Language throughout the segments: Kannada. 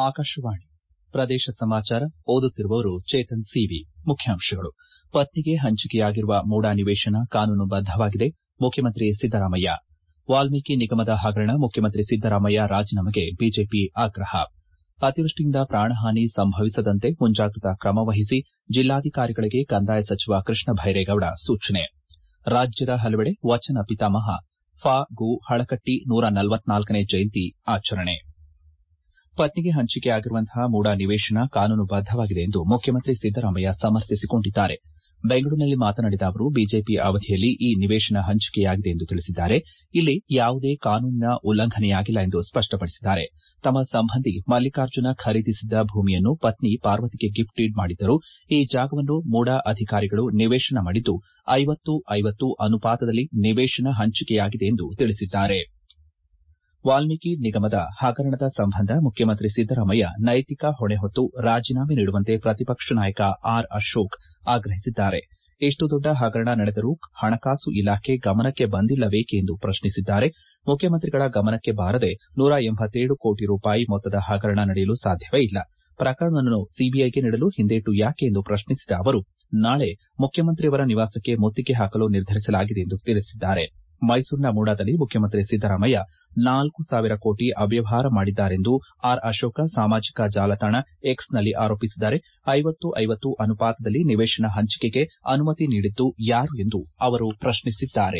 ಆಕಾಶವಾಣಿ ಪ್ರದೇಶ ಸಮಾಚಾರ ಓದುತ್ತಿರುವವರು ಚೇತನ್ ಸಿವಿ ಮುಖ್ಯಾಂಶಗಳು ಪತ್ನಿಗೆ ಹಂಚಿಕೆಯಾಗಿರುವ ಮೂಡಾ ನಿವೇಶನ ಕಾನೂನುಬದ್ದವಾಗಿದೆ ಮುಖ್ಯಮಂತ್ರಿ ಸಿದ್ದರಾಮಯ್ಯ ವಾಲ್ಮೀಕಿ ನಿಗಮದ ಹಗರಣ ಮುಖ್ಯಮಂತ್ರಿ ಸಿದ್ದರಾಮಯ್ಯ ರಾಜೀನಾಮೆಗೆ ಬಿಜೆಪಿ ಆಗ್ರಹ ಅತಿವೃಷ್ಟಿಯಿಂದ ಪ್ರಾಣಹಾನಿ ಸಂಭವಿಸದಂತೆ ಮುಂಜಾಗ್ರತಾ ಕ್ರಮ ವಹಿಸಿ ಜಿಲ್ಲಾಧಿಕಾರಿಗಳಿಗೆ ಕಂದಾಯ ಸಚಿವ ಕೃಷ್ಣ ಬೈರೇಗೌಡ ಸೂಚನೆ ರಾಜ್ಯದ ಹಲವೆಡೆ ವಚನ ಪಿತಾಮಹ ಫ ಗು ಹಳಕಟ್ಟಿ ನೂರ ನಲವತ್ನಾಲ್ಕನೇ ಜಯಂತಿ ಆಚರಣೆ ಪತ್ನಿಗೆ ಹಂಚಿಕೆಯಾಗಿರುವಂತಹ ಮೂಡಾ ನಿವೇಶನ ಕಾನೂನುಬದ್ದವಾಗಿದೆ ಎಂದು ಮುಖ್ಯಮಂತ್ರಿ ಸಿದ್ದರಾಮಯ್ಯ ಸಮರ್ಥಿಸಿಕೊಂಡಿದ್ದಾರೆ ಬೆಂಗಳೂರಿನಲ್ಲಿ ಮಾತನಾಡಿದ ಅವರು ಬಿಜೆಪಿ ಅವಧಿಯಲ್ಲಿ ಈ ನಿವೇಶನ ಹಂಚಿಕೆಯಾಗಿದೆ ಎಂದು ತಿಳಿಸಿದ್ದಾರೆ ಇಲ್ಲಿ ಯಾವುದೇ ಕಾನೂನಿನ ಉಲ್ಲಂಘನೆಯಾಗಿಲ್ಲ ಎಂದು ಸ್ಪಷ್ಟಪಡಿಸಿದ್ದಾರೆ ತಮ್ಮ ಸಂಬಂಧಿ ಮಲ್ಲಿಕಾರ್ಜುನ ಖರೀದಿಸಿದ್ದ ಭೂಮಿಯನ್ನು ಪತ್ನಿ ಪಾರ್ವತಿಗೆ ಗಿಫ್ಟ್ ಡೀಡ್ ಮಾಡಿದ್ದರು ಈ ಜಾಗವನ್ನು ಮೂಡಾ ಅಧಿಕಾರಿಗಳು ನಿವೇಶನ ಮಾಡಿದ್ದು ಐವತ್ತು ಐವತ್ತು ಅನುಪಾತದಲ್ಲಿ ನಿವೇಶನ ಹಂಚಿಕೆಯಾಗಿದೆ ಎಂದು ತಿಳಿಸಿದ್ದಾರೆ ವಾಲ್ಮೀಕಿ ನಿಗಮದ ಹಗರಣದ ಸಂಬಂಧ ಮುಖ್ಯಮಂತ್ರಿ ಸಿದ್ದರಾಮಯ್ಯ ನೈತಿಕ ಹೊಣೆ ಹೊತ್ತು ರಾಜೀನಾಮೆ ನೀಡುವಂತೆ ಪ್ರತಿಪಕ್ಷ ನಾಯಕ ಆರ್ ಅಶೋಕ್ ಆಗ್ರಹಿಸಿದ್ದಾರೆ ಇಷ್ಟು ದೊಡ್ಡ ಹಗರಣ ನಡೆದರೂ ಹಣಕಾಸು ಇಲಾಖೆ ಗಮನಕ್ಕೆ ಬಂದಿಲ್ಲವೇಕೆ ಎಂದು ಪ್ರಶ್ನಿಸಿದ್ದಾರೆ ಮುಖ್ಯಮಂತ್ರಿಗಳ ಗಮನಕ್ಕೆ ಬಾರದೆ ನೂರ ಎಂಬತ್ತೇಳು ಕೋಟಿ ರೂಪಾಯಿ ಮೊತ್ತದ ಹಗರಣ ನಡೆಯಲು ಸಾಧ್ಯವೇ ಇಲ್ಲ ಪ್ರಕರಣವನ್ನು ಸಿಬಿಐಗೆ ನೀಡಲು ಹಿಂದೇಟು ಯಾಕೆ ಎಂದು ಪ್ರಶ್ನಿಸಿದ ಅವರು ನಾಳೆ ಮುಖ್ಯಮಂತ್ರಿಯವರ ನಿವಾಸಕ್ಕೆ ಮುತ್ತಿಗೆ ಹಾಕಲು ನಿರ್ಧರಿಸಲಾಗಿದೆ ಎಂದು ತಿಳಿಸಿದ್ದಾರೆ ಮೈಸೂರಿನ ಮೂಡಾದಲ್ಲಿ ಮುಖ್ಯಮಂತ್ರಿ ಸಿದ್ದರಾಮಯ್ಯ ನಾಲ್ಕು ಸಾವಿರ ಕೋಟಿ ಅವ್ಯವಹಾರ ಮಾಡಿದ್ದಾರೆಂದು ಆರ್ ಅಶೋಕ ಸಾಮಾಜಿಕ ಜಾಲತಾಣ ಎಕ್ಸ್ನಲ್ಲಿ ಆರೋಪಿಸಿದ್ದಾರೆ ಐವತ್ತು ಐವತ್ತು ಅನುಪಾತದಲ್ಲಿ ನಿವೇಶನ ಹಂಚಿಕೆಗೆ ಅನುಮತಿ ನೀಡಿದ್ದು ಯಾರು ಎಂದು ಅವರು ಪ್ರಶ್ನಿಸಿದ್ದಾರೆ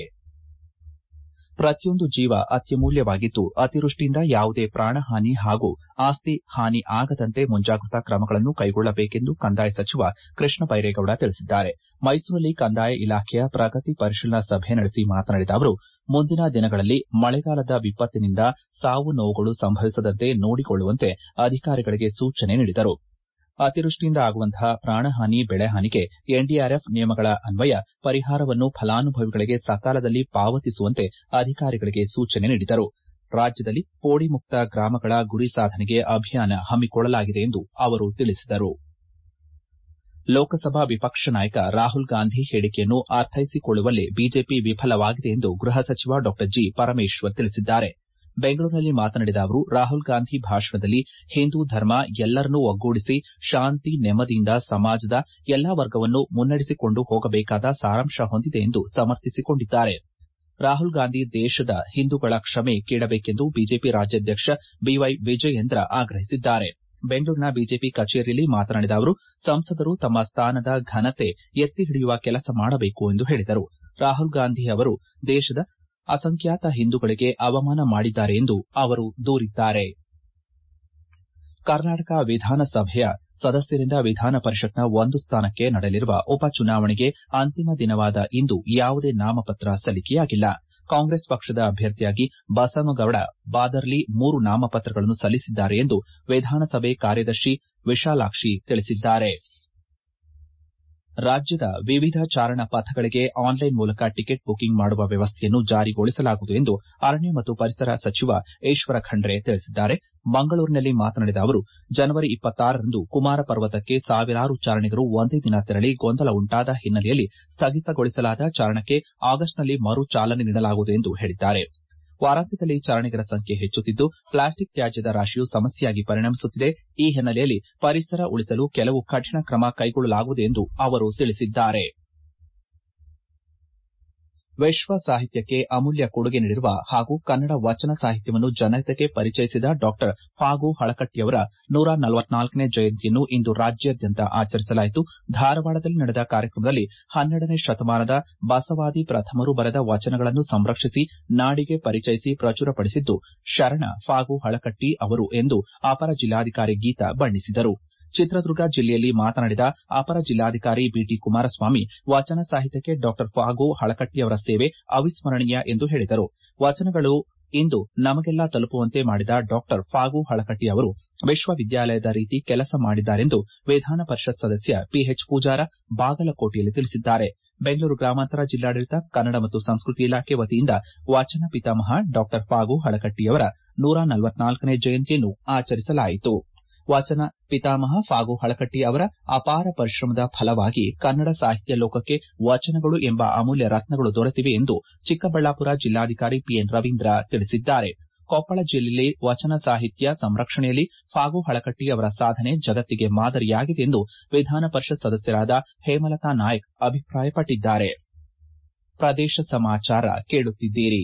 ಪ್ರತಿಯೊಂದು ಜೀವ ಅತ್ಯಮೂಲ್ಯವಾಗಿದ್ದು ಅತಿವೃಷ್ಟಿಯಿಂದ ಯಾವುದೇ ಪ್ರಾಣಹಾನಿ ಹಾಗೂ ಆಸ್ತಿ ಹಾನಿ ಆಗದಂತೆ ಮುಂಜಾಗ್ರತಾ ಕ್ರಮಗಳನ್ನು ಕೈಗೊಳ್ಳಬೇಕೆಂದು ಕಂದಾಯ ಸಚಿವ ಕೃಷ್ಣ ಬೈರೇಗೌಡ ತಿಳಿಸಿದ್ದಾರೆ ಮೈಸೂರಿನಲ್ಲಿ ಕಂದಾಯ ಇಲಾಖೆಯ ಪ್ರಗತಿ ಪರಿಶೀಲನಾ ಸಭೆ ನಡೆಸಿ ಮಾತನಾಡಿದ ಅವರು ಮುಂದಿನ ದಿನಗಳಲ್ಲಿ ಮಳೆಗಾಲದ ವಿಪತ್ತಿನಿಂದ ಸಾವು ನೋವುಗಳು ಸಂಭವಿಸದಂತೆ ನೋಡಿಕೊಳ್ಳುವಂತೆ ಅಧಿಕಾರಿಗಳಿಗೆ ಸೂಚನೆ ನೀಡಿದರು ಅತಿವೃಷ್ಟಿಯಿಂದ ಆಗುವಂತಹ ಪ್ರಾಣಹಾನಿ ಬೆಳೆಹಾನಿಗೆ ಎನ್ಡಿಆರ್ಎಫ್ ನಿಯಮಗಳ ಅನ್ವಯ ಪರಿಹಾರವನ್ನು ಫಲಾನುಭವಿಗಳಿಗೆ ಸಕಾಲದಲ್ಲಿ ಪಾವತಿಸುವಂತೆ ಅಧಿಕಾರಿಗಳಿಗೆ ಸೂಚನೆ ನೀಡಿದರು ರಾಜ್ಯದಲ್ಲಿ ಪೋಡಿ ಮುಕ್ತ ಗ್ರಾಮಗಳ ಗುರಿ ಸಾಧನೆಗೆ ಅಭಿಯಾನ ಹಮ್ಮಿಕೊಳ್ಳಲಾಗಿದೆ ಎಂದು ಅವರು ತಿಳಿಸಿದರು ಲೋಕಸಭಾ ವಿಪಕ್ಷ ನಾಯಕ ರಾಹುಲ್ ಗಾಂಧಿ ಹೇಳಿಕೆಯನ್ನು ಅರ್ಥೈಸಿಕೊಳ್ಳುವಲ್ಲಿ ಬಿಜೆಪಿ ವಿಫಲವಾಗಿದೆ ಎಂದು ಗೃಹ ಸಚಿವ ಡಾ ಜಿ ಪರಮೇಶ್ವರ್ ತಿಳಿಸಿದ್ದಾರೆ ಬೆಂಗಳೂರಿನಲ್ಲಿ ಮಾತನಾಡಿದ ಅವರು ರಾಹುಲ್ ಗಾಂಧಿ ಭಾಷಣದಲ್ಲಿ ಹಿಂದೂ ಧರ್ಮ ಎಲ್ಲರನ್ನೂ ಒಗ್ಗೂಡಿಸಿ ಶಾಂತಿ ನೆಮ್ಮದಿಯಿಂದ ಸಮಾಜದ ಎಲ್ಲಾ ವರ್ಗವನ್ನು ಮುನ್ನಡೆಸಿಕೊಂಡು ಹೋಗಬೇಕಾದ ಸಾರಾಂಶ ಹೊಂದಿದೆ ಎಂದು ಸಮರ್ಥಿಸಿಕೊಂಡಿದ್ದಾರೆ ರಾಹುಲ್ ಗಾಂಧಿ ದೇಶದ ಹಿಂದೂಗಳ ಕ್ಷಮೆ ಕೇಳಬೇಕೆಂದು ಬಿಜೆಪಿ ರಾಜ್ಯಾಧ್ಯಕ್ಷ ಬಿವೈ ವಿಜಯೇಂದ್ರ ಆಗ್ರಹಿಸಿದ್ದಾರೆ ಬೆಂಗಳೂರಿನ ಬಿಜೆಪಿ ಕಚೇರಿಯಲ್ಲಿ ಮಾತನಾಡಿದ ಅವರು ಸಂಸದರು ತಮ್ಮ ಸ್ಥಾನದ ಘನತೆ ಎತ್ತಿ ಹಿಡಿಯುವ ಕೆಲಸ ಮಾಡಬೇಕು ಎಂದು ಹೇಳಿದರು ರಾಹುಲ್ ಗಾಂಧಿ ಅವರು ದೇಶದ ಅಸಂಖ್ಯಾತ ಹಿಂದೂಗಳಿಗೆ ಅವಮಾನ ಮಾಡಿದ್ದಾರೆ ಎಂದು ಅವರು ದೂರಿದ್ದಾರೆ ಕರ್ನಾಟಕ ವಿಧಾನಸಭೆಯ ಸದಸ್ಯರಿಂದ ವಿಧಾನ ಪರಿಷತ್ನ ಒಂದು ಸ್ಥಾನಕ್ಕೆ ನಡೆಯಲಿರುವ ಉಪಚುನಾವಣೆಗೆ ಅಂತಿಮ ದಿನವಾದ ಇಂದು ಯಾವುದೇ ನಾಮಪತ್ರ ಸಲ್ಲಿಕೆಯಾಗಿಲ್ಲ ಕಾಂಗ್ರೆಸ್ ಪಕ್ಷದ ಅಭ್ಯರ್ಥಿಯಾಗಿ ಬಸನಗೌಡ ಬಾದರ್ಲಿ ಮೂರು ನಾಮಪತ್ರಗಳನ್ನು ಸಲ್ಲಿಸಿದ್ದಾರೆ ಎಂದು ವಿಧಾನಸಭೆ ಕಾರ್ಯದರ್ಶಿ ವಿಶಾಲಾಕ್ಷಿ ತಿಳಿಸಿದ್ದಾರೆ ರಾಜ್ಯದ ವಿವಿಧ ಚಾರಣ ಪಥಗಳಿಗೆ ಆನ್ಲೈನ್ ಮೂಲಕ ಟಿಕೆಟ್ ಬುಕಿಂಗ್ ಮಾಡುವ ವ್ಯವಸ್ಥೆಯನ್ನು ಜಾರಿಗೊಳಿಸಲಾಗುವುದು ಎಂದು ಅರಣ್ಯ ಮತ್ತು ಪರಿಸರ ಸಚಿವ ಈಶ್ವರ ಖಂಡ್ರೆ ತಿಳಿಸಿದ್ದಾರೆ ಮಂಗಳೂರಿನಲ್ಲಿ ಮಾತನಾಡಿದ ಅವರು ಜನವರಿ ಇಪ್ಪತ್ತಾರರಂದು ಕುಮಾರ ಪರ್ವತಕ್ಕೆ ಸಾವಿರಾರು ಚಾರಣಿಗರು ಒಂದೇ ದಿನ ತೆರಳಿ ಗೊಂದಲ ಉಂಟಾದ ಹಿನ್ನೆಲೆಯಲ್ಲಿ ಸ್ಥಗಿತಗೊಳಿಸಲಾದ ಚಾರಣಕ್ಕೆ ಆಗಸ್ಟ್ನಲ್ಲಿ ಮರು ಚಾಲನೆ ನೀಡಲಾಗುವುದು ಎಂದು ಹೇಳಿದ್ದಾರೆ ವಾರಾಂತ್ಯದಲ್ಲಿ ಚಾರಣಿಗರ ಸಂಖ್ಯೆ ಹೆಚ್ಚುತ್ತಿದ್ದು ಪ್ಲಾಸ್ಟಿಕ್ ತ್ಯಾಜ್ಯದ ರಾಶಿಯು ಸಮಸ್ಯೆಯಾಗಿ ಪರಿಣಮಿಸುತ್ತಿದೆ ಈ ಹಿನ್ನೆಲೆಯಲ್ಲಿ ಪರಿಸರ ಉಳಿಸಲು ಕೆಲವು ಕಠಿಣ ಕ್ರಮ ಕೈಗೊಳ್ಳಲಾಗುವುದು ಎಂದು ಅವರು ತಿಳಿಸಿದ್ದಾರೆ ವಿಶ್ವ ಸಾಹಿತ್ಯಕ್ಕೆ ಅಮೂಲ್ಯ ಕೊಡುಗೆ ನೀಡಿರುವ ಹಾಗೂ ಕನ್ನಡ ವಚನ ಸಾಹಿತ್ಯವನ್ನು ಜನತೆಗೆ ಪರಿಚಯಿಸಿದ ಡಾ ಫಾಗು ಹಳಕಟ್ಟಿಯವರ ನೂರ ನಲವತ್ನಾಲ್ಕನೇ ಜಯಂತಿಯನ್ನು ಇಂದು ರಾಜ್ಯಾದ್ಯಂತ ಆಚರಿಸಲಾಯಿತು ಧಾರವಾಡದಲ್ಲಿ ನಡೆದ ಕಾರ್ಯಕ್ರಮದಲ್ಲಿ ಹನ್ನೆರಡನೇ ಶತಮಾನದ ಬಸವಾದಿ ಪ್ರಥಮರು ಬರೆದ ವಚನಗಳನ್ನು ಸಂರಕ್ಷಿಸಿ ನಾಡಿಗೆ ಪರಿಚಯಿಸಿ ಪ್ರಚುರಪಡಿಸಿದ್ದು ಶರಣ ಫಾಗು ಹಳಕಟ್ಟಿ ಅವರು ಎಂದು ಅಪರ ಜಿಲ್ಲಾಧಿಕಾರಿ ಗೀತಾ ಬಣ್ಣಿಸಿದರು ಚಿತ್ರದುರ್ಗ ಜಿಲ್ಲೆಯಲ್ಲಿ ಮಾತನಾಡಿದ ಅಪರ ಜಿಲ್ಲಾಧಿಕಾರಿ ಬಿಟಿ ಕುಮಾರಸ್ವಾಮಿ ವಚನ ಸಾಹಿತ್ಯಕ್ಕೆ ಡಾ ಫಾಗು ಹಳಕಟ್ಟಿಯವರ ಸೇವೆ ಅವಿಸ್ಮರಣೀಯ ಎಂದು ಹೇಳಿದರು ವಚನಗಳು ಇಂದು ನಮಗೆಲ್ಲ ತಲುಪುವಂತೆ ಮಾಡಿದ ಡಾ ಫಾಗು ಹಳಕಟ್ಟಿ ಅವರು ವಿಶ್ವವಿದ್ಯಾಲಯದ ರೀತಿ ಕೆಲಸ ಮಾಡಿದ್ದಾರೆಂದು ವಿಧಾನ ಪರಿಷತ್ ಸದಸ್ಯ ಪಿಎಚ್ ಪೂಜಾರ ಬಾಗಲಕೋಟೆಯಲ್ಲಿ ತಿಳಿಸಿದ್ದಾರೆ ಬೆಂಗಳೂರು ಗ್ರಾಮಾಂತರ ಜಿಲ್ಲಾಡಳಿತ ಕನ್ನಡ ಮತ್ತು ಸಂಸ್ಕೃತಿ ಇಲಾಖೆ ವತಿಯಿಂದ ವಚನ ಪಿತಾಮಹ ಡಾ ಫಾಗು ಹಳಕಟ್ಟಿಯವರ ನೂರ ನಲವತ್ನಾಲ್ಕನೇ ಜಯಂತಿಯನ್ನು ಆಚರಿಸಲಾಯಿತು ವಚನ ಪಿತಾಮಹ ಫಾಗು ಹಳಕಟ್ಟಿ ಅವರ ಅಪಾರ ಪರಿಶ್ರಮದ ಫಲವಾಗಿ ಕನ್ನಡ ಸಾಹಿತ್ಯ ಲೋಕಕ್ಕೆ ವಚನಗಳು ಎಂಬ ಅಮೂಲ್ಯ ರತ್ನಗಳು ದೊರೆತಿವೆ ಎಂದು ಚಿಕ್ಕಬಳ್ಳಾಪುರ ಜಿಲ್ಲಾಧಿಕಾರಿ ಪಿಎನ್ ರವೀಂದ್ರ ತಿಳಿಸಿದ್ದಾರೆ ಕೊಪ್ಪಳ ಜಿಲ್ಲೆಯಲ್ಲಿ ವಚನ ಸಾಹಿತ್ಯ ಸಂರಕ್ಷಣೆಯಲ್ಲಿ ಫಾಗು ಹಳಕಟ್ಟಿ ಅವರ ಸಾಧನೆ ಜಗತ್ತಿಗೆ ಮಾದರಿಯಾಗಿದೆ ಎಂದು ವಿಧಾನ ಪರಿಷತ್ ಸದಸ್ಯರಾದ ಹೇಮಲತಾ ನಾಯಕ್ ಅಭಿಪ್ರಾಯಪಟ್ಟಿದ್ದಾರೆ ಪ್ರದೇಶ ಸಮಾಚಾರ ಕೇಳುತ್ತಿದ್ದೀರಿ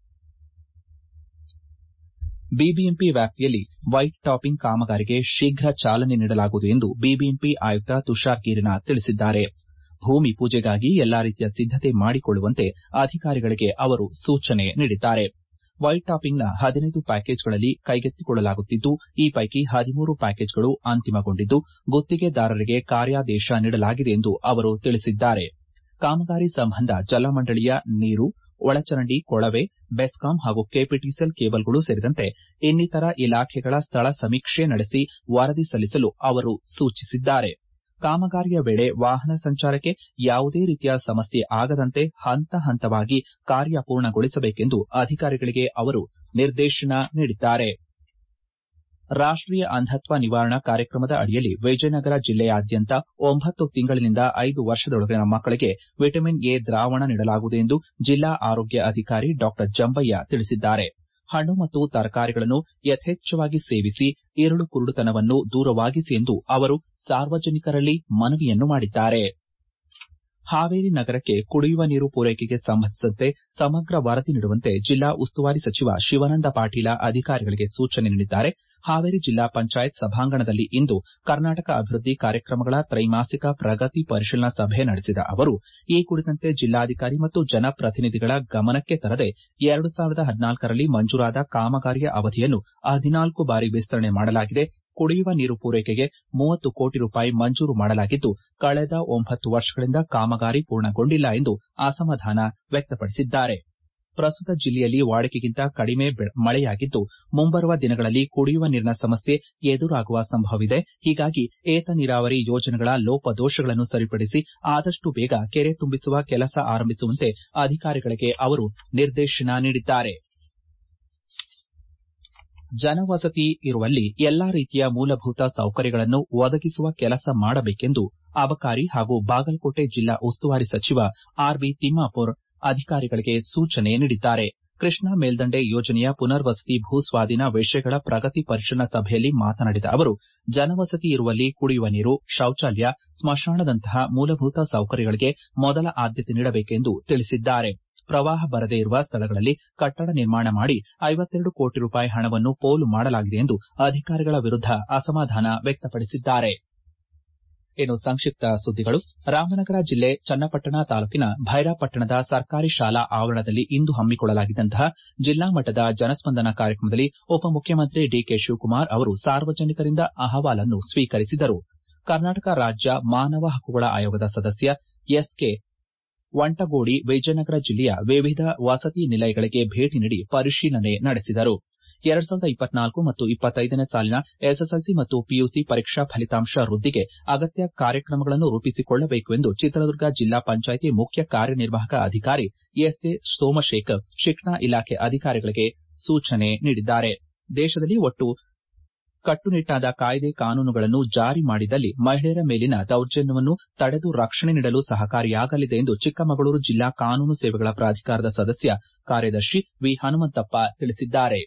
ಬಿಬಿಎಂಪಿ ವ್ಯಾಪ್ತಿಯಲ್ಲಿ ವೈಟ್ ಟಾಪಿಂಗ್ ಕಾಮಗಾರಿಗೆ ಶೀಘ್ರ ಚಾಲನೆ ನೀಡಲಾಗುವುದು ಎಂದು ಬಿಬಿಎಂಪಿ ಆಯುಕ್ತ ತುಷಾರ್ ಗಿರಿನಾಥ್ ತಿಳಿಸಿದ್ದಾರೆ ಭೂಮಿ ಪೂಜೆಗಾಗಿ ಎಲ್ಲಾ ರೀತಿಯ ಸಿದ್ದತೆ ಮಾಡಿಕೊಳ್ಳುವಂತೆ ಅಧಿಕಾರಿಗಳಿಗೆ ಅವರು ಸೂಚನೆ ನೀಡಿದ್ದಾರೆ ವೈಟ್ ಟಾಪಿಂಗ್ನ ಹದಿನೈದು ಪ್ಯಾಕೇಜ್ಗಳಲ್ಲಿ ಕೈಗೆತ್ತಿಕೊಳ್ಳಲಾಗುತ್ತಿದ್ದು ಈ ಪೈಕಿ ಹದಿಮೂರು ಪ್ಯಾಕೇಜ್ಗಳು ಅಂತಿಮಗೊಂಡಿದ್ದು ಗುತ್ತಿಗೆದಾರರಿಗೆ ಕಾರ್ಯಾದೇಶ ನೀಡಲಾಗಿದೆ ಎಂದು ಅವರು ತಿಳಿಸಿದ್ದಾರೆ ಕಾಮಗಾರಿ ಸಂಬಂಧ ಜಲಮಂಡಳಿಯ ನೀರು ಒಳಚರಂಡಿ ಕೊಳವೆ ಬೆಸ್ಕಾಂ ಹಾಗೂ ಕೆಪಿಟಿಸಿಎಲ್ ಕೇಬಲ್ಗಳು ಸೇರಿದಂತೆ ಇನ್ನಿತರ ಇಲಾಖೆಗಳ ಸ್ಥಳ ಸಮೀಕ್ಷೆ ನಡೆಸಿ ವರದಿ ಸಲ್ಲಿಸಲು ಅವರು ಸೂಚಿಸಿದ್ದಾರೆ ಕಾಮಗಾರಿಯ ವೇಳೆ ವಾಹನ ಸಂಚಾರಕ್ಕೆ ಯಾವುದೇ ರೀತಿಯ ಸಮಸ್ಯೆ ಆಗದಂತೆ ಹಂತ ಹಂತವಾಗಿ ಕಾರ್ಯ ಪೂರ್ಣಗೊಳಿಸಬೇಕೆಂದು ಅಧಿಕಾರಿಗಳಿಗೆ ಅವರು ನಿರ್ದೇಶನ ನೀಡಿದ್ದಾರೆ ರಾಷ್ಟೀಯ ಅಂಧತ್ವ ನಿವಾರಣಾ ಕಾರ್ಯಕ್ರಮದ ಅಡಿಯಲ್ಲಿ ವಿಜಯನಗರ ಜಿಲ್ಲೆಯಾದ್ಯಂತ ಒಂಬತ್ತು ತಿಂಗಳಿನಿಂದ ಐದು ವರ್ಷದೊಳಗಿನ ಮಕ್ಕಳಿಗೆ ವಿಟಮಿನ್ ಎ ದ್ರಾವಣ ನೀಡಲಾಗುವುದು ಎಂದು ಜಿಲ್ಲಾ ಆರೋಗ್ಯ ಅಧಿಕಾರಿ ಡಾ ಜಂಬಯ್ಯ ತಿಳಿಸಿದ್ದಾರೆ ಹಣ್ಣು ಮತ್ತು ತರಕಾರಿಗಳನ್ನು ಯಥೇಚ್ಛವಾಗಿ ಸೇವಿಸಿ ಇರುಳು ಕುರುಡುತನವನ್ನು ದೂರವಾಗಿಸಿ ಎಂದು ಅವರು ಸಾರ್ವಜನಿಕರಲ್ಲಿ ಮನವಿಯನ್ನು ಮಾಡಿದ್ದಾರೆ ಹಾವೇರಿ ನಗರಕ್ಕೆ ಕುಡಿಯುವ ನೀರು ಪೂರೈಕೆಗೆ ಸಂಬಂಧಿಸಿದಂತೆ ಸಮಗ್ರ ವರದಿ ನೀಡುವಂತೆ ಜಿಲ್ಲಾ ಉಸ್ತುವಾರಿ ಸಚಿವ ಶಿವಾನಂದ ಪಾಟೀಲ ಅಧಿಕಾರಿಗಳಿಗೆ ಸೂಚನೆ ನೀಡಿದ್ದಾರೆ ಹಾವೇರಿ ಜಿಲ್ಲಾ ಪಂಚಾಯತ್ ಸಭಾಂಗಣದಲ್ಲಿ ಇಂದು ಕರ್ನಾಟಕ ಅಭಿವೃದ್ಧಿ ಕಾರ್ಯಕ್ರಮಗಳ ತ್ರೈಮಾಸಿಕ ಪ್ರಗತಿ ಪರಿಶೀಲನಾ ಸಭೆ ನಡೆಸಿದ ಅವರು ಈ ಕುರಿತಂತೆ ಜಿಲ್ಲಾಧಿಕಾರಿ ಮತ್ತು ಜನಪ್ರತಿನಿಧಿಗಳ ಗಮನಕ್ಕೆ ತರದೆ ಎರಡು ಸಾವಿರದ ಹದಿನಾಲ್ಕರಲ್ಲಿ ಮಂಜೂರಾದ ಕಾಮಗಾರಿಯ ಅವಧಿಯನ್ನು ಹದಿನಾಲ್ಕು ಬಾರಿ ವಿಸ್ತರಣೆ ಮಾಡಲಾಗಿದೆ ಕುಡಿಯುವ ನೀರು ಪೂರೈಕೆಗೆ ಮೂವತ್ತು ಕೋಟಿ ರೂಪಾಯಿ ಮಂಜೂರು ಮಾಡಲಾಗಿದ್ದು ಕಳೆದ ಒಂಬತ್ತು ವರ್ಷಗಳಿಂದ ಕಾಮಗಾರಿ ಪೂರ್ಣಗೊಂಡಿಲ್ಲ ಎಂದು ಅಸಮಾಧಾನ ವ್ಯಕ್ತಪಡಿಸಿದ್ದಾರೆ ಪ್ರಸ್ತುತ ಜಿಲ್ಲೆಯಲ್ಲಿ ವಾಡಿಕೆಗಿಂತ ಕಡಿಮೆ ಮಳೆಯಾಗಿದ್ದು ಮುಂಬರುವ ದಿನಗಳಲ್ಲಿ ಕುಡಿಯುವ ನೀರಿನ ಸಮಸ್ಯೆ ಎದುರಾಗುವ ಸಂಭವವಿದೆ ಹೀಗಾಗಿ ಏತ ನೀರಾವರಿ ಯೋಜನೆಗಳ ಲೋಪದೋಷಗಳನ್ನು ಸರಿಪಡಿಸಿ ಆದಷ್ಟು ಬೇಗ ಕೆರೆ ತುಂಬಿಸುವ ಕೆಲಸ ಆರಂಭಿಸುವಂತೆ ಅಧಿಕಾರಿಗಳಿಗೆ ಅವರು ನಿರ್ದೇಶನ ನೀಡಿದ್ದಾರೆ ಜನವಸತಿ ಇರುವಲ್ಲಿ ಎಲ್ಲಾ ರೀತಿಯ ಮೂಲಭೂತ ಸೌಕರ್ಯಗಳನ್ನು ಒದಗಿಸುವ ಕೆಲಸ ಮಾಡಬೇಕೆಂದು ಅಬಕಾರಿ ಹಾಗೂ ಬಾಗಲಕೋಟೆ ಜಿಲ್ಲಾ ಉಸ್ತುವಾರಿ ಸಚಿವ ಆರ್ ಬಿ ತಿಮ್ಮಾಪುರ್ ಅಧಿಕಾರಿಗಳಿಗೆ ಸೂಚನೆ ನೀಡಿದ್ದಾರೆ ಕೃಷ್ಣಾ ಮೇಲ್ದಂಡೆ ಯೋಜನೆಯ ಪುನರ್ವಸತಿ ಭೂಸ್ವಾಧೀನ ವಿಷಯಗಳ ಪ್ರಗತಿ ಪರಿಶೀಲನಾ ಸಭೆಯಲ್ಲಿ ಮಾತನಾಡಿದ ಅವರು ಜನವಸತಿ ಇರುವಲ್ಲಿ ಕುಡಿಯುವ ನೀರು ಶೌಚಾಲಯ ಸ್ಮಶಾನದಂತಹ ಮೂಲಭೂತ ಸೌಕರ್ಯಗಳಿಗೆ ಮೊದಲ ಆದ್ಯತೆ ನೀಡಬೇಕೆಂದು ತಿಳಿಸಿದ್ದಾರೆ ಪ್ರವಾಹ ಬರದೇ ಇರುವ ಸ್ಥಳಗಳಲ್ಲಿ ಕಟ್ಟಡ ನಿರ್ಮಾಣ ಮಾಡಿ ಐವತ್ತೆರಡು ಕೋಟಿ ರೂಪಾಯಿ ಹಣವನ್ನು ಪೋಲು ಮಾಡಲಾಗಿದೆ ಎಂದು ಅಧಿಕಾರಿಗಳ ವಿರುದ್ದ ಅಸಮಾಧಾನ ವ್ಯಕ್ತಪಡಿಸಿದ್ದಾರೆ ಇನ್ನು ಸಂಕ್ಷಿಪ್ತ ಸುದ್ದಿಗಳು ರಾಮನಗರ ಜಿಲ್ಲೆ ಚನ್ನಪಟ್ಟಣ ತಾಲೂಕಿನ ಭೈರಾಪಟ್ಟಣದ ಸರ್ಕಾರಿ ಶಾಲಾ ಆವರಣದಲ್ಲಿ ಇಂದು ಹಮ್ಮಿಕೊಳ್ಳಲಾಗಿದ್ದಂತಹ ಜಿಲ್ಲಾ ಮಟ್ಟದ ಜನಸ್ಪಂದನ ಕಾರ್ಯಕ್ರಮದಲ್ಲಿ ಉಪಮುಖ್ಯಮಂತ್ರಿ ಡಿಕೆ ಶಿವಕುಮಾರ್ ಅವರು ಸಾರ್ವಜನಿಕರಿಂದ ಅಹವಾಲನ್ನು ಸ್ವೀಕರಿಸಿದರು ಕರ್ನಾಟಕ ರಾಜ್ಯ ಮಾನವ ಹಕ್ಕುಗಳ ಆಯೋಗದ ಸದಸ್ಯ ಎಸ್ಕೆ ವಂಟಗೋಡಿ ವಿಜಯನಗರ ಜಿಲ್ಲೆಯ ವಿವಿಧ ವಸತಿ ನಿಲಯಗಳಿಗೆ ಭೇಟಿ ನೀಡಿ ಪರಿಶೀಲನೆ ನಡೆಸಿದರು ಎರಡ್ ಸಾವಿರದ ಇಪ್ಪತ್ನಾಲ್ಕು ಮತ್ತು ಇಪ್ಪತ್ತೈದನೇ ಸಾಲಿನ ಎಸ್ಎಸ್ಎಲ್ಸಿ ಮತ್ತು ಪಿಯುಸಿ ಪರೀಕ್ಷಾ ಫಲಿತಾಂಶ ವೃದ್ದಿಗೆ ಅಗತ್ಯ ಕಾರ್ಯಕ್ರಮಗಳನ್ನು ರೂಪಿಸಿಕೊಳ್ಳಬೇಕು ಎಂದು ಚಿತ್ರದುರ್ಗ ಜಿಲ್ಲಾ ಪಂಚಾಯಿತಿ ಮುಖ್ಯ ಕಾರ್ಯನಿರ್ವಾಹಕ ಅಧಿಕಾರಿ ಎಸ್ಎ ಸೋಮಶೇಖರ್ ಶಿಕ್ಷಣ ಇಲಾಖೆ ಅಧಿಕಾರಿಗಳಿಗೆ ಸೂಚನೆ ನೀಡಿದ್ದಾರೆ ದೇಶದಲ್ಲಿ ಒಟ್ಟು ಕಟ್ಟುನಿಟ್ಟಾದ ಕಾಯ್ದೆ ಕಾನೂನುಗಳನ್ನು ಜಾರಿ ಮಾಡಿದಲ್ಲಿ ಮಹಿಳೆಯರ ಮೇಲಿನ ದೌರ್ಜನ್ಯವನ್ನು ತಡೆದು ರಕ್ಷಣೆ ನೀಡಲು ಸಹಕಾರಿಯಾಗಲಿದೆ ಎಂದು ಚಿಕ್ಕಮಗಳೂರು ಜಿಲ್ಲಾ ಕಾನೂನು ಸೇವೆಗಳ ಪ್ರಾಧಿಕಾರದ ಸದಸ್ಯ ಕಾರ್ಯದರ್ಶಿ ವಿ ಹನುಮಂತಪ್ಪ ತಿಳಿಸಿದ್ದಾರೆ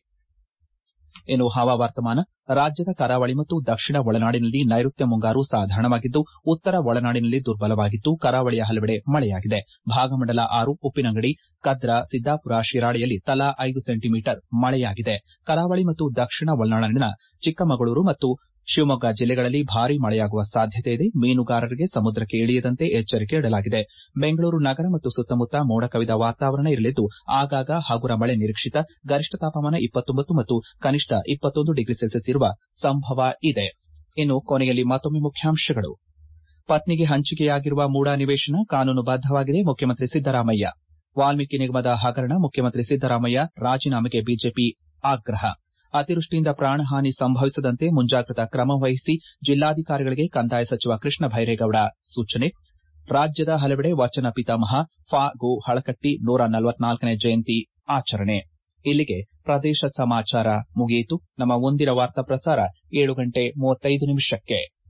ಇನ್ನು ಹವಾವರ್ತಮಾನ ರಾಜ್ಯದ ಕರಾವಳಿ ಮತ್ತು ದಕ್ಷಿಣ ಒಳನಾಡಿನಲ್ಲಿ ನೈಋತ್ಯ ಮುಂಗಾರು ಸಾಧಾರಣವಾಗಿದ್ದು ಉತ್ತರ ಒಳನಾಡಿನಲ್ಲಿ ದುರ್ಬಲವಾಗಿದ್ದು ಕರಾವಳಿಯ ಹಲವೆಡೆ ಮಳೆಯಾಗಿದೆ ಭಾಗಮಂಡಲ ಆರು ಉಪ್ಪಿನಂಗಡಿ ಕದ್ರಾ ಸಿದ್ದಾಪುರ ಶಿರಾಡಿಯಲ್ಲಿ ತಲಾ ಐದು ಸೆಂಟಿಮೀಟರ್ ಮಳೆಯಾಗಿದೆ ಕರಾವಳಿ ಮತ್ತು ದಕ್ಷಿಣ ಒಳನಾಡಿನ ಚಿಕ್ಕಮಗಳೂರು ಮತ್ತು ಶಿವಮೊಗ್ಗ ಜಿಲ್ಲೆಗಳಲ್ಲಿ ಭಾರೀ ಮಳೆಯಾಗುವ ಸಾಧ್ಯತೆ ಇದೆ ಮೀನುಗಾರರಿಗೆ ಸಮುದ್ರಕ್ಕೆ ಇಳಿಯದಂತೆ ಎಚ್ಚರಿಕೆ ನೀಡಲಾಗಿದೆ ಬೆಂಗಳೂರು ನಗರ ಮತ್ತು ಸುತ್ತಮುತ್ತ ಮೋಡ ಕವಿದ ವಾತಾವರಣ ಇರಲಿದ್ದು ಆಗಾಗ ಹಗುರ ಮಳೆ ನಿರೀಕ್ಷಿತ ಗರಿಷ್ಠ ತಾಪಮಾನ ಇಪ್ಪತ್ತೊಂಬತ್ತು ಮತ್ತು ಕನಿಷ್ಠ ಇಪ್ಪತ್ತೊಂದು ಡಿಗ್ರಿ ಸೆಲ್ಸಿಯಸ್ ಇರುವ ಸಂಭವ ಇದೆ ಇನ್ನು ಕೊನೆಯಲ್ಲಿ ಮತ್ತೊಮ್ಮೆ ಮುಖ್ಯಾಂಶಗಳು ಪತ್ನಿಗೆ ಹಂಚಿಕೆಯಾಗಿರುವ ಮೂಡ ನಿವೇಶನ ಕಾನೂನುಬದ್ದವಾಗಿದೆ ಮುಖ್ಯಮಂತ್ರಿ ಸಿದ್ದರಾಮಯ್ಯ ವಾಲ್ಮೀಕಿ ನಿಗಮದ ಹಗರಣ ಮುಖ್ಯಮಂತ್ರಿ ಸಿದ್ದರಾಮಯ್ಯ ರಾಜೀನಾಮೆಗೆ ಬಿಜೆಪಿ ಆಗ್ರಹ ಅತಿವೃಷ್ಟಿಯಿಂದ ಪ್ರಾಣಹಾನಿ ಸಂಭವಿಸದಂತೆ ಮುಂಜಾಗ್ರತಾ ಕ್ರಮ ವಹಿಸಿ ಜಿಲ್ಲಾಧಿಕಾರಿಗಳಿಗೆ ಕಂದಾಯ ಸಚಿವ ಕೃಷ್ಣ ಭೈರೇಗೌಡ ಸೂಚನೆ ರಾಜ್ಯದ ಹಲವೆಡೆ ವಚನ ಪಿತಾಮಹ ಫಾ ಗೋ ಹಳಕಟ್ಟಿ ನೂರ ನಲವತ್ನಾಲ್ಕನೇ ಜಯಂತಿ ಆಚರಣೆ ಇಲ್ಲಿಗೆ ಪ್ರದೇಶ ಸಮಾಚಾರ ಮುಗಿಯಿತು ನಮ್ಮ ಮುಂದಿನ ವಾರ್ತಾ ಪ್ರಸಾರ ಏಳು ಗಂಟೆ ಮೂವತ್ತೈದು ನಿಮಿಷಕ್ಕೆ